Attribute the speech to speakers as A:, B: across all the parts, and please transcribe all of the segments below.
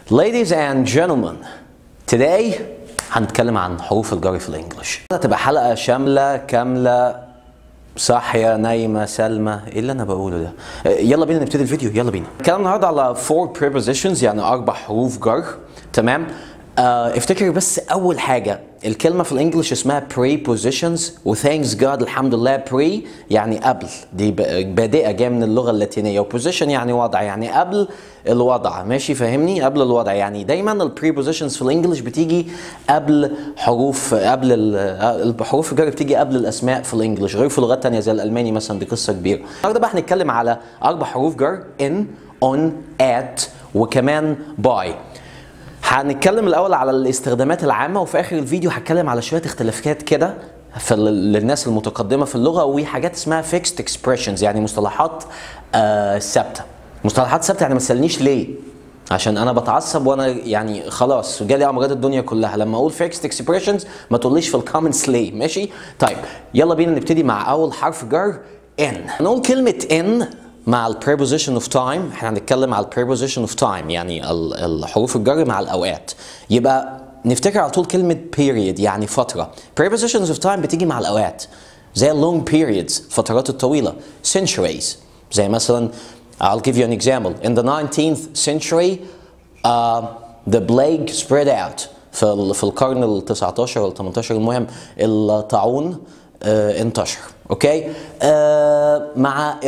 A: Ladies and gentlemen, today هنتكلم عن حروف الجر في الانجليش. هتبقى حلقة شاملة كاملة صاحية نايمة سلمى ايه اللي انا بقوله ده؟ يلا بينا نبتدي الفيديو يلا بينا. الكلام النهارده على four prepositions يعني اربع حروف جر تمام؟ آه افتكر بس اول حاجة الكلمة في الانجليش اسمها prepositions وثانكس جاد الحمد لله pre يعني قبل دي ب- بادئة جاية من اللغة اللاتينية وبوزيشن يعني وضع يعني قبل الوضع ماشي فاهمني قبل الوضع يعني دايما البريبوزيشنز في الانجليش بتيجي قبل حروف قبل ال- الحروف الجر بتيجي قبل الاسماء في الانجليش غير في لغات تانية زي الالماني مثلا دي قصة كبيرة النهارده بقى هنتكلم على اربع حروف جر in on at وكمان by هنتكلم الاول على الاستخدامات العامه وفي اخر الفيديو هتكلم على شويه اختلافات كده في ال- للناس المتقدمه في اللغه وحاجات اسمها fixed expressions يعني مصطلحات آه ثابته مصطلحات ثابته يعني ما تسالنيش ليه عشان انا بتعصب وانا يعني خلاص جالي امراض الدنيا كلها لما اقول fixed expressions ما تقوليش في الكومنتس ليه ماشي طيب يلا بينا نبتدي مع اول حرف جر in هنقول كلمه in مع ال preposition of time احنا هنتكلم على ال preposition of time يعني ال- الحروف الجر مع الاوقات يبقى نفتكر على طول كلمة period يعني فترة prepositions of time بتيجي مع الاوقات زي ال long periods الفترات الطويلة centuries زي مثلا I'll give you an example in the 19th century uh, the plague spread out في ال- في القرن ال 19 وال 18 المهم الطاعون آه، انتشر اوكي آه مع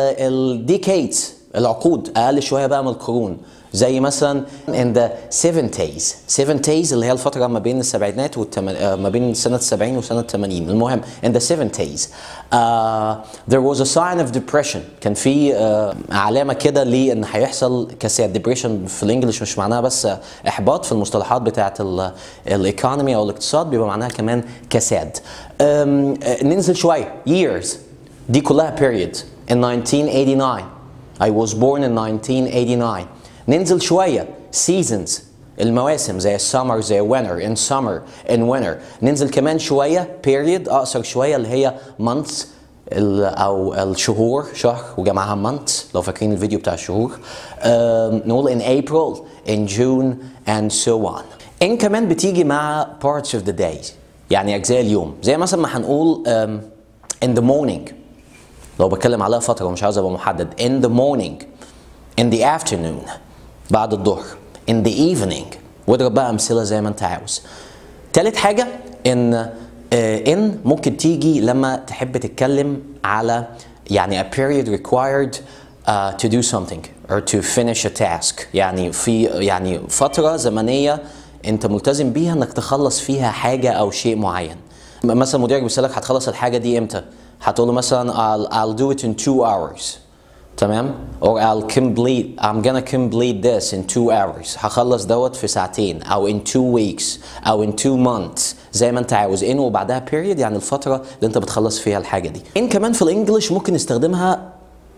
A: الديكيدز العقود اقل شويه بقى من القرون زي مثلا in the 70s 70s اللي هي الفتره ما بين السبعينات والتمن... آه، ما بين سنه 70 وسنه 80 المهم in the 70s uh, there was a sign of depression كان في آه علامه كده لان هيحصل كساد depression في الانجليش مش معناها بس احباط في المصطلحات بتاعت الايكونومي او الاقتصاد بيبقى معناها كمان كساد أم، آه، ننزل شويه years دي كلها period in 1989 I was born in 1989 ننزل شويه seasons المواسم زي السمر زي winter in summer in winter ننزل كمان شويه period اقصر شويه اللي هي months ال- او الشهور شهر وجمعها months لو فاكرين الفيديو بتاع الشهور أم، نقول in April in June and so on in كمان بتيجي مع parts of the day يعني اجزاء اليوم زي مثلا ما هنقول أم، in the morning لو بتكلم عليها فترة ومش عاوز ابقى محدد in the morning in the afternoon بعد الظهر in the evening واضرب بقى امثلة زي ما انت عاوز تالت حاجة ان آه، in ممكن تيجي لما تحب تتكلم على يعني a period required uh, to do something or to finish a task يعني في يعني فترة زمنية انت ملتزم بيها انك تخلص فيها حاجة او شيء معين مثلا مديرك بيسألك هتخلص الحاجة دي امتى هتقول له مثلا I'll, I'll do it in two hours تمام or I'll complete I'm gonna complete this in two hours هخلص دوت في ساعتين او in two weeks او in two months زي ما انت عاوز in وبعدها period يعني الفترة اللي انت بتخلص فيها الحاجة دي in كمان في الانجليش ممكن نستخدمها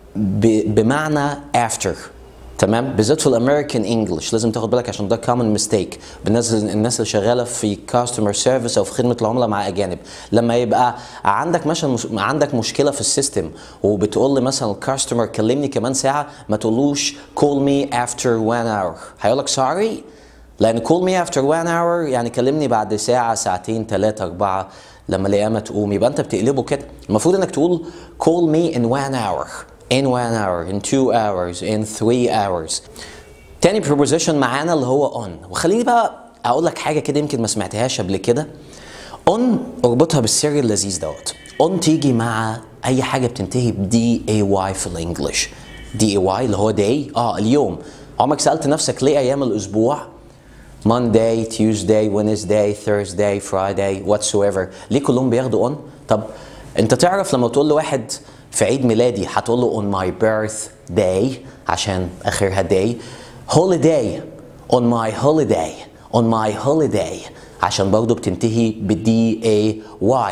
A: ب- بمعنى after تمام بالذات في الامريكان انجلش لازم تاخد بالك عشان ده كومن ميستيك بالناس الناس اللي شغاله في كاستمر سيرفيس او في خدمه العملاء مع اجانب لما يبقى عندك مثلا مش... عندك مشكله في السيستم وبتقول لي مثلا الكاستمر كلمني كمان ساعه ما تقولوش call me after one hour هيقول لك sorry لان call me after one hour يعني كلمني بعد ساعه ساعتين ثلاثه اربعه لما القيامه تقوم يبقى انت بتقلبه كده المفروض انك تقول call me in one hour in one hour in two hours in three hours تاني preposition معانا اللي هو on وخليني بقى اقول لك حاجه كده يمكن ما سمعتهاش قبل كده on اربطها بالسر اللذيذ دوت on تيجي مع اي حاجه بتنتهي ب دي اي واي في الانجليش دي اي واي اللي هو day اه اليوم عمرك سالت نفسك ليه ايام الاسبوع Monday, Tuesday, Wednesday, Thursday, Friday, whatsoever ليه كلهم بياخدوا on؟ طب انت تعرف لما تقول لواحد في عيد ميلادي هتقول له on my birthday عشان اخرها day holiday on my holiday on my holiday عشان برضه بتنتهي ب D A Y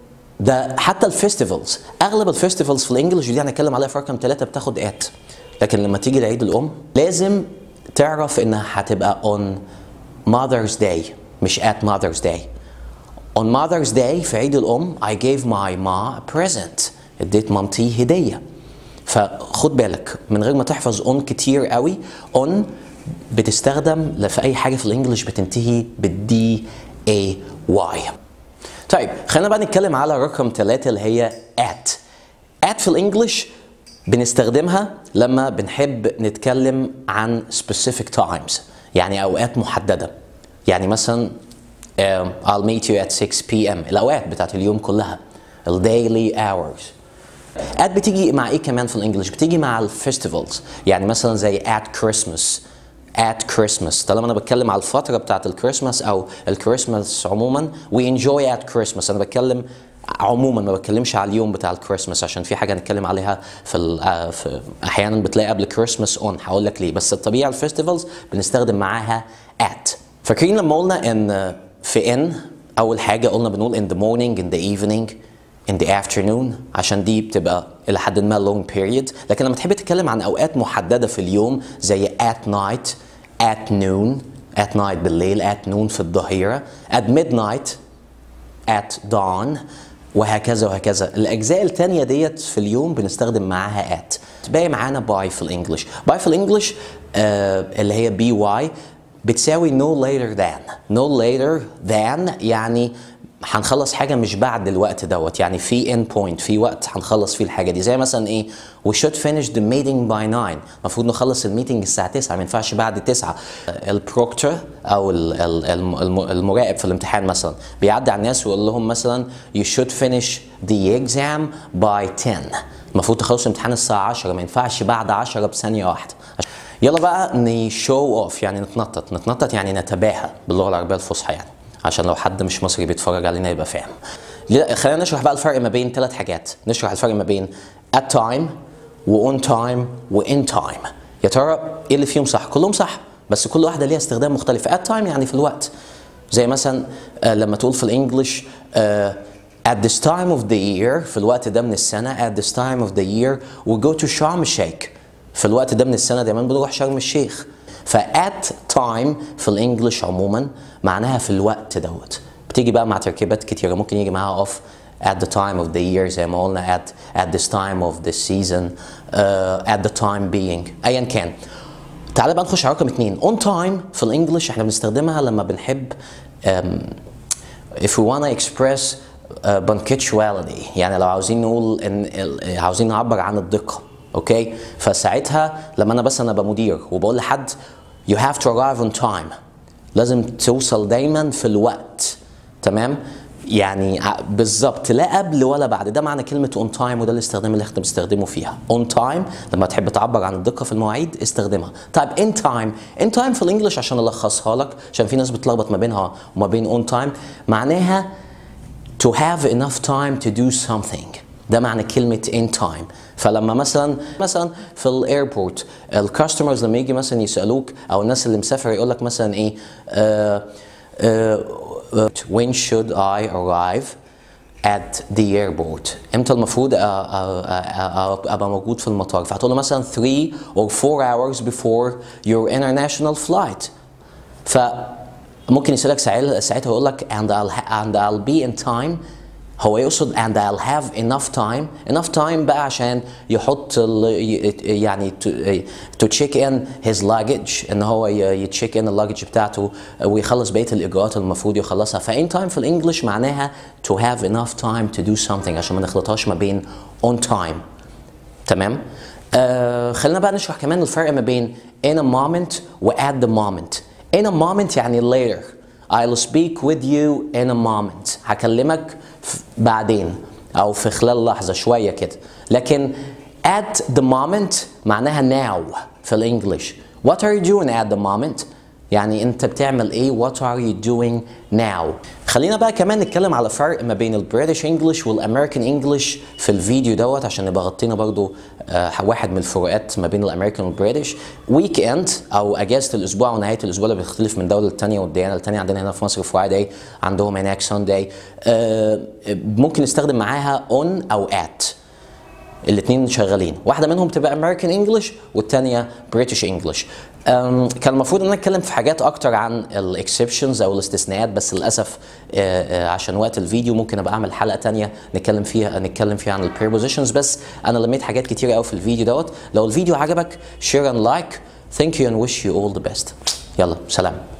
A: ده حتى الفيستيفالز اغلب الفيستيفالز في الانجليش دي هنتكلم عليها في رقم ثلاثه بتاخد ات لكن لما تيجي لعيد الام لازم تعرف انها هتبقى on Mother's Day مش at Mother's Day On Mother's Day في عيد الأم I gave my ma a present اديت مامتي هدية فخد بالك من غير ما تحفظ on كتير قوي on بتستخدم في اي حاجه في الانجليش بتنتهي بالدي اي واي طيب خلينا بقى نتكلم على رقم ثلاثة اللي هي at at في الانجليش بنستخدمها لما بنحب نتكلم عن specific times يعني اوقات محدده يعني مثلا um, I'll meet you at 6 p.m. الاوقات بتاعت اليوم كلها ال daily hours at بتيجي مع ايه كمان في الانجليش بتيجي مع الفيستيفالز يعني مثلا زي at Christmas at Christmas طالما انا بتكلم على الفتره بتاعت الكريسماس او الكريسماس عموما we enjoy at Christmas انا بتكلم عموما ما بتكلمش على اليوم بتاع الكريسماس عشان في حاجه هنتكلم عليها في, ال- آه، في احيانا بتلاقي قبل كريسماس اون هقول لك ليه بس الطبيعه الفيستيفالز بنستخدم معاها at فاكرين لما قلنا ان في ان اول حاجه قلنا بنقول in the morning in the evening in the afternoon عشان دي بتبقى الى حد ما long period لكن لما تحب تتكلم عن اوقات محدده في اليوم زي at night at noon at night بالليل at noon في الظهيره at midnight at dawn وهكذا وهكذا الاجزاء الثانيه ديت في اليوم بنستخدم معاها at باقي معانا باي في الانجليش باي في الانجليش آه اللي هي بي واي بتساوي no later than no later than يعني هنخلص حاجه مش بعد الوقت دوت يعني في end point في وقت هنخلص فيه الحاجه دي زي مثلا ايه we should finish the meeting by 9 المفروض نخلص الميتنج الساعه 9 ما ينفعش بعد 9 البروكتور او ال- ال- الم- الم- المراقب في الامتحان مثلا بيعدي على الناس ويقول لهم مثلا you should finish the exam by 10 المفروض تخلصوا الامتحان الساعه 10 ما ينفعش بعد 10 بثانيه واحده يلا بقى نشو اوف يعني نتنطط نتنطط يعني نتباهى باللغه العربيه الفصحى يعني عشان لو حد مش مصري بيتفرج علينا يبقى فاهم لا، خلينا نشرح بقى الفرق ما بين ثلاث حاجات نشرح الفرق ما بين at time و on time و in time يا ترى ايه اللي فيهم صح كلهم صح بس كل واحده ليها استخدام مختلف at time يعني في الوقت زي مثلا آه، لما تقول في الانجليش آه، at this time of the year في الوقت ده من السنه at this time of the year we go to شرم الشيخ في الوقت ده من السنه دايما بنروح شرم الشيخ فات تايم في الانجليش عموما معناها في الوقت دوت بتيجي بقى مع تركيبات كتيره ممكن يجي معاها off at the time of the year زي ما قلنا at at this time of the season uh, at the time being ايا كان تعالى بقى نخش على رقم اتنين on time في الانجليش احنا بنستخدمها لما بنحب um, if we want to express uh, punctuality يعني لو عاوزين نقول ان ال- عاوزين نعبر عن الدقه اوكي فساعتها لما انا بس انا بمدير وبقول لحد you have to arrive on time لازم توصل دايما في الوقت تمام يعني ع- بالظبط لا قبل ولا بعد ده معنى كلمة on time وده الاستخدام اللي احنا بنستخدمه فيها on time لما تحب تعبر عن الدقة في المواعيد استخدمها طيب in time in time في الانجليش عشان الخصها لك عشان في ناس بتلخبط ما بينها وما بين on time معناها to have enough time to do something ده معنى كلمة in time فلما مثلا مثلا في الايربورت الكاستمرز لما يجي مثلا يسألوك او الناس اللي مسافر يقول لك مثلا ايه آه آه when should I arrive at the airport امتى المفروض أ- أ- أ- أ- ابقى موجود في المطار فهتقول له مثلا 3 or 4 hours before your international flight فممكن يسألك ساعتها ساعتها يقول لك and I'll ha- and I'll be in time هو يقصد and I'll have enough time enough time بقى عشان يحط ال- ي- يعني to, to check in his luggage ان هو يتشيك ان اللوجج بتاعته ويخلص بقيه الاجراءات اللي المفروض يخلصها فان time في الانجليش معناها to have enough time to do something عشان ما نخلطهاش ما بين on time تمام آه خلينا بقى نشرح كمان الفرق ما بين in a moment و at the moment in a moment يعني later I'll speak with you in a moment هكلمك ف- بعدين او في خلال لحظه شويه كده لكن at the moment معناها now في الانجليش what are you doing at the moment يعني انت بتعمل ايه what are you doing now خلينا بقى كمان نتكلم على فرق ما بين البريتش انجلش والامريكان انجلش في الفيديو دوت عشان نبقى غطينا برضو آه، واحد من الفروقات ما بين الامريكان والبريتش ويك اند او اجازه الاسبوع ونهايه الاسبوع اللي بتختلف من دوله للتانيه والديانه للتانيه عندنا هنا في مصر فرايداي عندهم هناك سانداي ممكن نستخدم معاها on او at الاثنين شغالين واحده منهم تبقى امريكان انجلش والثانيه بريتش انجلش كان المفروض ان انا اتكلم في حاجات اكتر عن الاكسبشنز او الاستثناءات بس للاسف آه، آه، عشان وقت الفيديو ممكن ابقى اعمل حلقه تانية نتكلم فيها نتكلم فيها عن البريبوزيشنز بس انا لميت حاجات كتيره قوي في الفيديو دوت لو الفيديو عجبك شير اند لايك thank you and wish you all the best يلا سلام